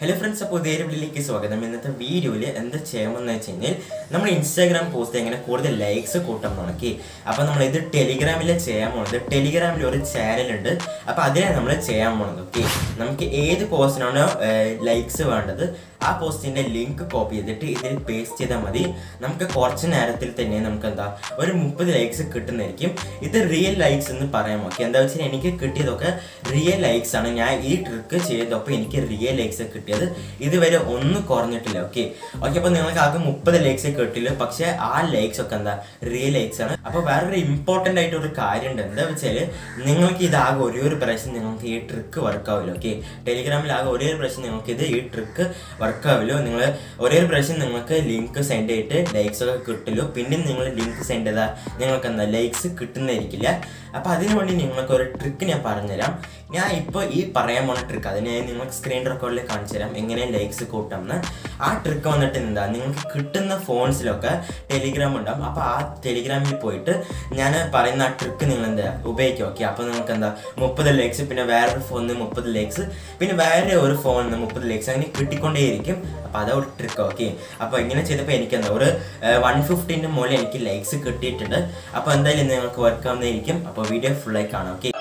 Hello friends അപ്പോൾ പുതിയ വീഡിയോയിലേക്ക് സ്വാഗതം ഇന്നത്തെ വീഡിയോയിൽ എന്താ ചെയ്യാമെന്ന് വെച്ച് കഴിഞ്ഞാൽ നമ്മൾ ഇൻസ്റ്റാഗ്രാം പോസ്റ്റ് എങ്ങനെ കൂടുതൽ ലൈക്സ് കൂട്ടാൻ നോക്കി അപ്പോൾ നമ്മൾ ഇത് ടെലിഗ്രാമിൽ ചെയ്യാൻ പോകുന്നത് ടെലിഗ്രാമിൽ ഒരു ചാനലുണ്ട് അപ്പോൾ അതിനെ നമ്മൾ ചെയ്യാൻ പോകുന്നത് ഓക്കെ നമുക്ക് ഏത് പോസ്റ്റിനാണോ ലൈക്സ് വേണ്ടത് ആ പോസ്റ്റിൻ്റെ ലിങ്ക് കോപ്പി ചെയ്തിട്ട് ഇതിൽ പേസ്റ്റ് ചെയ്താൽ മതി നമുക്ക് കുറച്ച് നേരത്തിൽ തന്നെ നമുക്ക് എന്താ ഒരു മുപ്പത് ലൈക്സ് കിട്ടുന്നതായിരിക്കും ഇത് റിയൽ ലൈക്സ് എന്ന് പറയാം ഓക്കെ എന്താ വെച്ചാൽ എനിക്ക് കിട്ടിയതൊക്കെ റിയൽ ലൈക്സ് ആണ് ഞാൻ ഈ ട്രിക്ക് ചെയ്തപ്പോൾ എനിക്ക് റിയൽ ലൈക്സ് കിട്ടിയത് ഇതുവരെ ഒന്നും കുറഞ്ഞിട്ടില്ല ഓക്കെ ഓക്കെ അപ്പോൾ നിങ്ങൾക്ക് ആകെ മുപ്പത് ലൈക്സ് കിട്ടില്ല പക്ഷേ ആ ലൈക്സ് ഒക്കെ എന്താ റിയൽ ലൈക്സ് ആണ് അപ്പോൾ വേറൊരു ഇമ്പോർട്ടൻ്റ് ആയിട്ട് ഒരു കാര്യമുണ്ട് എന്താ വെച്ചാൽ നിങ്ങൾക്ക് ഇതാകെ ഒരേ ഒരു പ്രാവശ്യം നിങ്ങൾക്ക് ഈ ട്രിക്ക് വർക്ക് ആവില്ല ഓക്കെ ടെലിഗ്രാമിൽ ആകെ ഒരേ ഒരു പ്രാവശ്യം നിങ്ങൾക്ക് ഇത് ഈ ട്രിക്ക് വർക്ക് ആവില്ലോ നിങ്ങൾ ഒരേ ഒരു പ്രാവശ്യം നിങ്ങൾക്ക് ലിങ്ക് സെൻഡ് ചെയ്തിട്ട് ലൈക്സ് ഒക്കെ കിട്ടില്ലോ പിന്നെ നിങ്ങൾ ലിങ്ക് സെൻഡ് ചെയ്താൽ നിങ്ങൾക്ക് എന്താ ലൈക്സ് കിട്ടുന്നതായിരിക്കില്ല അപ്പോൾ അതിനു വേണ്ടി നിങ്ങൾക്ക് ഒരു ട്രിക്ക് ഞാൻ പറഞ്ഞുതരാം ഞാൻ ഇപ്പോൾ ഈ പറയാൻ പോണ ട്രിക്ക് അതിന് ഞാൻ നിങ്ങൾക്ക് സ്ക്രീൻ റെക്കോർഡിൽ കാണിച്ചു തരാം എങ്ങനെ ലൈക്സ് കൂട്ടാമെന്ന് ആ ട്രിക്ക് വന്നിട്ട് എന്താ നിങ്ങൾക്ക് കിട്ടുന്ന ഫോൺസിലൊക്കെ ടെലിഗ്രാം ഉണ്ടാവും അപ്പോൾ ആ ടെലിഗ്രാമിൽ പോയിട്ട് ഞാൻ പറയുന്ന ആ ട്രിക്ക് നിങ്ങൾ എന്താ ഉപയോഗിക്കും ഓക്കെ അപ്പോൾ നിങ്ങൾക്ക് എന്താ മുപ്പത് ലേക്സ് പിന്നെ വേറൊരു ഫോണിൽ മുപ്പത് ലേക്സ് പിന്നെ വേറെ ഒരു ഫോണിൽ നിന്ന് മുപ്പത് ലേക്സ് അങ്ങനെ കിട്ടിക്കൊണ്ടേയിരിക്കും അപ്പോൾ അതാ ഒരു ട്രിക്ക് ഓക്കെ അപ്പോൾ ഇങ്ങനെ ചെയ്തപ്പോൾ എനിക്ക് എന്താ ഒരു വൺ ഫിഫ്റ്റീൻ്റെ മുകളിൽ എനിക്ക് ലൈക്സ് കിട്ടിയിട്ടുണ്ട് അപ്പോൾ എന്തായാലും നിങ്ങൾക്ക് വർക്ക് ആവുന്നതായിരിക്കും അപ്പോൾ വീഡിയോ ഫുള്ളായി കാണാം ഓക്കെ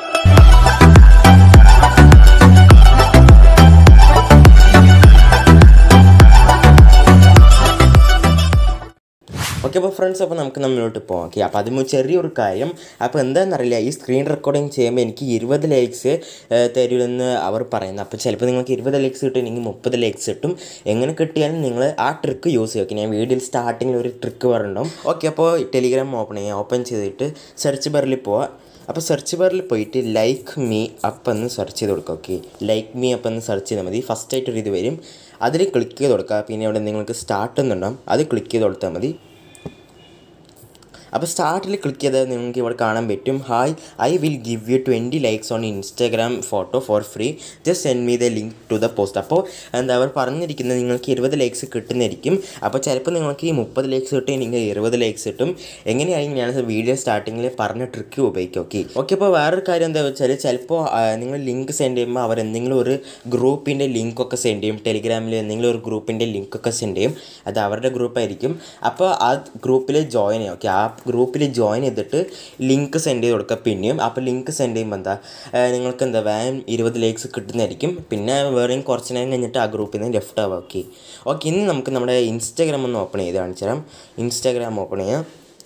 ഓക്കെ അപ്പോൾ ഫ്രണ്ട്സ് അപ്പോൾ നമുക്ക് നമ്മളിലോട്ട് പോകാം ഓക്കെ അപ്പോൾ അതിന് ചെറിയൊരു കാര്യം അപ്പോൾ എന്താണെന്നറിയില്ല ഈ സ്ക്രീൻ റെക്കോർഡിങ് ചെയ്യുമ്പോൾ എനിക്ക് ഇരുപത് ലൈക്സ് തരുമെന്ന് അവർ പറയുന്നത് അപ്പോൾ ചിലപ്പോൾ നിങ്ങൾക്ക് ഇരുപത് ലൈക്സ് കിട്ടും എനിക്ക് മുപ്പത് ലൈക്സ് കിട്ടും എങ്ങനെ കിട്ടിയാലും നിങ്ങൾ ആ ട്രിക്ക് യൂസ് ചെയ്യും ഓക്കെ ഞാൻ വീഡിയോയിൽ സ്റ്റാർട്ടിങ്ങിൽ ഒരു ട്രിക്ക് പറഞ്ഞിട്ടുണ്ടാവും ഓക്കെ അപ്പോൾ ടെലിഗ്രാം ഓപ്പൺ ചെയ്യാം ഓപ്പൺ ചെയ്തിട്ട് സെർച്ച് ബാറിൽ പോവാം അപ്പോൾ സെർച്ച് ബാറിൽ പോയിട്ട് ലൈക്ക് മീ അപ്പം എന്ന് സെർച്ച് ചെയ്ത് കൊടുക്കുക ഓക്കെ ലൈക്ക് മീ അപ്പം എന്ന് സെർച്ച് ചെയ്താൽ മതി ഫസ്റ്റ് ആയിട്ടൊരു ഇത് വരും അതിൽ ക്ലിക്ക് ചെയ്ത് കൊടുക്കുക പിന്നെ അവിടെ നിങ്ങൾക്ക് സ്റ്റാർട്ട് എന്നുണ്ടാവും അത് ക്ലിക്ക് ചെയ്ത് കൊടുത്താൽ മതി അപ്പോൾ സ്റ്റാർട്ടിൽ ക്ലിക്ക് ചെയ്താൽ നിങ്ങൾക്ക് ഇവിടെ കാണാൻ പറ്റും hi I will give you twenty likes on Instagram photo for free just send me the link to the post അപ്പോൾ എന്താ അവർ പറഞ്ഞിരിക്കുന്നത് നിങ്ങൾക്ക് ഇരുപത് ലൈക്സ് കിട്ടുന്നതായിരിക്കും അപ്പോൾ ചിലപ്പോൾ നിങ്ങൾക്ക് ഈ മുപ്പത് ലൈക്സ് കിട്ടും എനിക്ക് ഇരുപത് ലൈക്സ് കിട്ടും എങ്ങനെയാണെങ്കിൽ ഞാൻ വീഡിയോ സ്റ്റാർട്ടിങ്ങിൽ പറഞ്ഞ ട്രിക്ക് ഉപയോഗിക്കും ഓക്കെ ഓക്കെ അപ്പോൾ വേറൊരു കാര്യം എന്താ വെച്ചാൽ ചിലപ്പോൾ നിങ്ങൾ ലിങ്ക് സെൻഡ് ചെയ്യുമ്പോൾ അവർ എന്തെങ്കിലും ഒരു ഗ്രൂപ്പിൻ്റെ ലിങ്ക് ഒക്കെ സെൻഡ് ചെയ്യും ടെലിഗ്രാമിൽ എന്തെങ്കിലും ഒരു ഗ്രൂപ്പിൻ്റെ ലിങ്ക് ഒക്കെ സെൻഡ് ചെയ്യും അത് അവരുടെ ഗ്രൂപ്പായിരിക്കും അപ്പോൾ ആ ഗ്രൂപ്പിൽ ജോയിൻ ചെയ്യും ഓക്കെ ആ ഗ്രൂപ്പിൽ ജോയിൻ ചെയ്തിട്ട് ലിങ്ക് സെൻഡ് ചെയ്ത് കൊടുക്കുക പിന്നെയും അപ്പോൾ ലിങ്ക് സെൻഡ് ചെയ്യുമ്പോൾ എന്താ നിങ്ങൾക്ക് എന്താ വേഗം ഇരുപത് ലൈക്സ് കിട്ടുന്നതായിരിക്കും പിന്നെ വേറെയും കുറച്ച് നേരം കഴിഞ്ഞിട്ട് ആ ഗ്രൂപ്പിൽ നിന്ന് ലെഫ്റ്റ് ആവുക ഓക്കെ ഓക്കെ ഇനി നമുക്ക് നമ്മുടെ ഇൻസ്റ്റാഗ്രാം ഒന്ന് ഓപ്പൺ ചെയ്ത് കാണിച്ചു തരാം ഇൻസ്റ്റാഗ്രാം ഓപ്പൺ ചെയ്യാം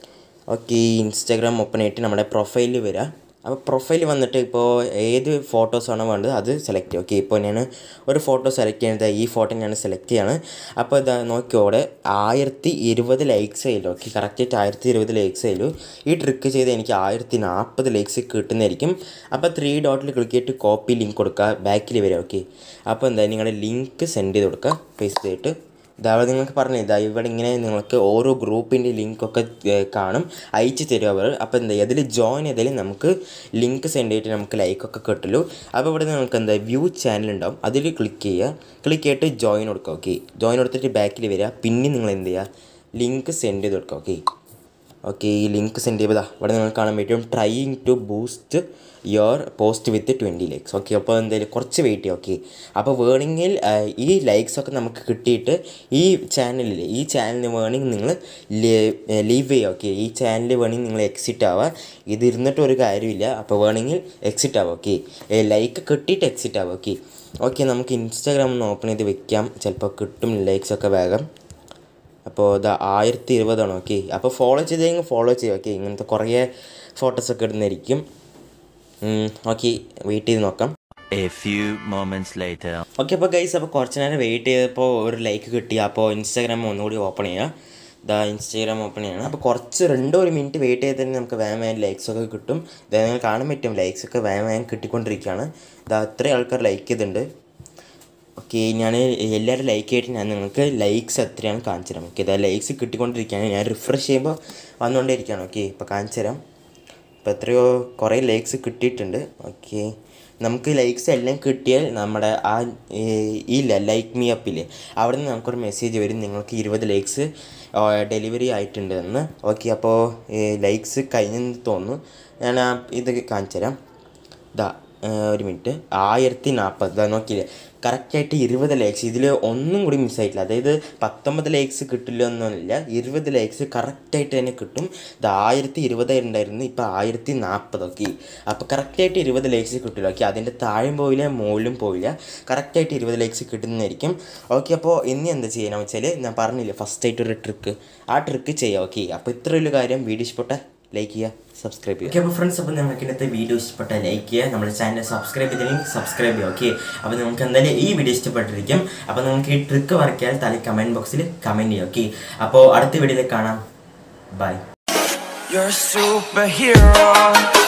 ഓക്കെ ഇൻസ്റ്റാഗ്രാം ഓപ്പൺ ചെയ്തിട്ട് നമ്മുടെ പ്രൊഫൈലിൽ വരിക അപ്പോൾ പ്രൊഫൈൽ വന്നിട്ട് ഇപ്പോൾ ഏത് ഫോട്ടോസാണോ വേണ്ടത് അത് സെലക്ട് ചെയ്യുക ഓക്കെ ഇപ്പോൾ ഞാൻ ഒരു ഫോട്ടോ സെലക്ട് ചെയ്യുന്നത് ഈ ഫോട്ടോ ഞാൻ സെലക്ട് ചെയ്യാണ് അപ്പോൾ ഇതാ നോക്കിയോടെ ആയിരത്തി ഇരുപത് ലൈക്സ് ആയില്ലോ ഓക്കെ കറക്റ്റായിട്ട് ആയിരത്തി ഇരുപത് ലൈക്സ് ആയില്ലോ ഈ ട്രിക്ക് ചെയ്ത് എനിക്ക് ആയിരത്തി നാൽപ്പത് ലൈക്സ് കിട്ടുന്നതായിരിക്കും അപ്പോൾ ത്രീ ഡോട്ടിൽ ക്ലിക്ക് ചെയ്തിട്ട് കോപ്പി ലിങ്ക് കൊടുക്കുക ബാക്കിൽ വരിക ഓക്കെ അപ്പോൾ എന്താ നിങ്ങളുടെ ലിങ്ക് സെൻഡ് ചെയ്ത് കൊടുക്കുക പേസ്റ്റ് ചെയ്തിട്ട് ഇതാ നിങ്ങൾക്ക് പറഞ്ഞു ഇതാ ഇവിടെ ഇങ്ങനെ നിങ്ങൾക്ക് ഓരോ ഗ്രൂപ്പിൻ്റെ ലിങ്കൊക്കെ കാണും അയച്ചു തരും അവർ അപ്പോൾ എന്താ അതിൽ ജോയിൻ ചെയ്താൽ നമുക്ക് ലിങ്ക് സെൻഡ് ചെയ്തിട്ട് നമുക്ക് ലൈക്കൊക്കെ കിട്ടുള്ളൂ അപ്പോൾ ഇവിടെ നിങ്ങൾക്ക് എന്താ വ്യൂ ചാനൽ ഉണ്ടാവും അതിൽ ക്ലിക്ക് ചെയ്യുക ക്ലിക്ക് ചെയ്തിട്ട് ജോയിൻ കൊടുക്കുക ഓക്കെ ജോയിൻ കൊടുത്തിട്ട് ബാക്കിൽ വരിക പിന്നെ നിങ്ങൾ എന്ത് ചെയ്യുക ലിങ്ക് സെൻഡ് ചെയ്ത് കൊടുക്കുക ഓക്കെ ഓക്കെ ഈ ലിങ്ക് സെൻഡ് ചെയ്തതാ ഇവിടെ നിങ്ങൾക്ക് കാണാൻ പറ്റും trying to boost your post with twenty likes okay അപ്പോൾ എന്തായാലും കുറച്ച് വെയിറ്റ് ചെയ്യുക ഓക്കെ അപ്പോൾ വേണമെങ്കിൽ ഈ ലൈക്സ് ഒക്കെ നമുക്ക് കിട്ടിയിട്ട് ഈ ചാനലിൽ ഈ ചാനലിന് വേണമെങ്കിൽ നിങ്ങൾ ലീവ് ചെയ്യുക ഓക്കെ ഈ ചാനലിൽ വേണമെങ്കിൽ നിങ്ങൾ എക്സിറ്റ് ആവുക ഇത് ഇരുന്നിട്ട് ഒരു കാര്യമില്ല അപ്പോൾ വേണമെങ്കിൽ എക്സിറ്റ് ആവുക ഓക്കെ ലൈക്ക് കിട്ടിയിട്ട് എക്സിറ്റ് ആവുക ഓക്കെ ഓക്കെ നമുക്ക് ഇൻസ്റ്റാഗ്രാം ഒന്ന് ഓപ്പൺ ചെയ്ത് വെക്കാം ചിലപ്പോൾ കിട്ടും ലൈക്സ് ഒക്കെ വേഗം അപ്പോൾ ഇതാ ആയിരത്തി ഇരുപതാണ് ഓക്കെ അപ്പോൾ ഫോളോ ചെയ്തെങ്കിൽ ഫോളോ ചെയ്യുക ഓക്കെ ഇങ്ങനത്തെ കുറേ ഫോട്ടോസൊക്കെ ഇടുന്നതായിരിക്കും ഓക്കെ വെയിറ്റ് ചെയ്ത് നോക്കാം A few moments later. Okay അപ്പോൾ ഗൈസ് അപ്പോൾ കുറച്ച് നേരം വെയിറ്റ് ചെയ്തപ്പോൾ ഒരു ലൈക്ക് കിട്ടി അപ്പോൾ ഇൻസ്റ്റാഗ്രാം ഒന്നുകൂടി ഓപ്പൺ ചെയ്യുക ഇതാ ഇൻസ്റ്റാഗ്രാം ഓപ്പൺ ചെയ്യണം അപ്പോൾ കുറച്ച് രണ്ടോ ഒരു മിനിറ്റ് വെയിറ്റ് ചെയ്ത് തന്നെ നമുക്ക് വേഗം വേഗം ലൈക്സ് ഒക്കെ കിട്ടും ഇതാ നിങ്ങൾ കാണാൻ പറ്റും ലൈക്സ് ഒക്കെ വേഗം വേഗം കിട്ടിക്കൊണ്ടിരിക്കുകയാണ് ഇതാ അത്രയും ആൾക്കാർ ലൈക്ക് ചെയ്തിട്ടുണ്ട് ഓക്കെ ഞാൻ എല്ലാവരും ലൈക്ക് ചെയ്തിട്ട് ഞാൻ നിങ്ങൾക്ക് ലൈക്സ് എത്രയാണ് കാണിച്ചു തരാം ഓക്കെ ഇതാ ലൈക്സ് കിട്ടിക്കൊണ്ടിരിക്കുകയാണ് ഞാൻ റിഫ്രഷ് ചെയ്യുമ്പോൾ വന്നുകൊണ്ടിരിക്കുകയാണ് ഓക്കെ ഇപ്പോൾ കാണിച്ചു തരാം ഇപ്പോൾ എത്രയോ കുറേ ലൈക്സ് കിട്ടിയിട്ടുണ്ട് ഓക്കെ നമുക്ക് ലൈക്സ് എല്ലാം കിട്ടിയാൽ നമ്മുടെ ആ ഈ ലൈക്ക് മീ അപ്പില്ലേ അവിടെ നിന്ന് നമുക്കൊരു മെസ്സേജ് വരും നിങ്ങൾക്ക് ഇരുപത് ലൈക്സ് ഡെലിവറി ആയിട്ടുണ്ട് എന്ന് ഓക്കെ അപ്പോൾ ലൈക്സ് കഴിഞ്ഞെന്ന് തോന്നുന്നു ഞാൻ ആ ഇത് കാണിച്ചു തരാം ഇതാ ഒരു മിനിറ്റ് ആയിരത്തി നാൽപ്പത് നോക്കിയില്ലേ കറക്റ്റായിട്ട് ഇരുപത് ലേക്സ് ഇതിൽ ഒന്നും കൂടി മിസ്സായിട്ടില്ല അതായത് പത്തൊമ്പത് ലേക്സ് കിട്ടില്ല എന്നൊന്നുമില്ല ഇരുപത് ലേക്സ് കറക്റ്റായിട്ട് തന്നെ കിട്ടും ഇത് ആയിരത്തി ഇരുപത് ഉണ്ടായിരുന്നു ഇപ്പോൾ ആയിരത്തി നാൽപ്പത് ഓക്കെ അപ്പോൾ കറക്റ്റായിട്ട് ഇരുപത് ലേക്സ് കിട്ടില്ല ഓക്കെ അതിൻ്റെ താഴെയും പോവില്ല മുകളിലും പോവില്ല കറക്റ്റായിട്ട് ഇരുപത് ലേക്സ് കിട്ടുന്നതായിരിക്കും ഓക്കെ അപ്പോൾ ഇനി എന്താ ചെയ്യണമെന്ന് വെച്ചാൽ ഞാൻ പറഞ്ഞില്ലേ ഫസ്റ്റായിട്ട് ഒരു ട്രിക്ക് ആ ട്രിക്ക് ചെയ്യാം ഓക്കെ അപ്പോൾ ഇത്ര വലിയ കാര്യം വീഡിയോ ഇഷ്ടപ്പെട്ട ലൈക്ക് ചെയ്യുക സബ്സ്ക്രൈബ് ചെയ്യുക ഓക്കെ അപ്പോൾ ഫ്രണ്ട്സ് അപ്പോൾ നിങ്ങൾക്ക് ഇന്നത്തെ വീഡിയോ ഇഷ്ടപ്പെട്ട ലൈക്ക് ചെയ്യുക നമ്മുടെ ചാനൽ സബ്സ്ക്രൈബ് ചെയ്തില്ലെങ്കിൽ സബ്സ്ക്രൈബ് ചെയ്യുക ഓക്കെ അപ്പോൾ നിങ്ങൾക്ക് എന്തായാലും ഈ വീഡിയോ ഇഷ്ടപ്പെട്ടിരിക്കും അപ്പോൾ നിങ്ങൾക്ക് ഈ ട്രിക്ക് വർക്കിയാൽ താഴെ കമൻറ്റ് ബോക്സിൽ കമൻറ്റ് ചെയ്യുക ഓക്കെ അപ്പോൾ അടുത്ത വീഡിയോയിൽ കാണാം ബൈ You're a superhero.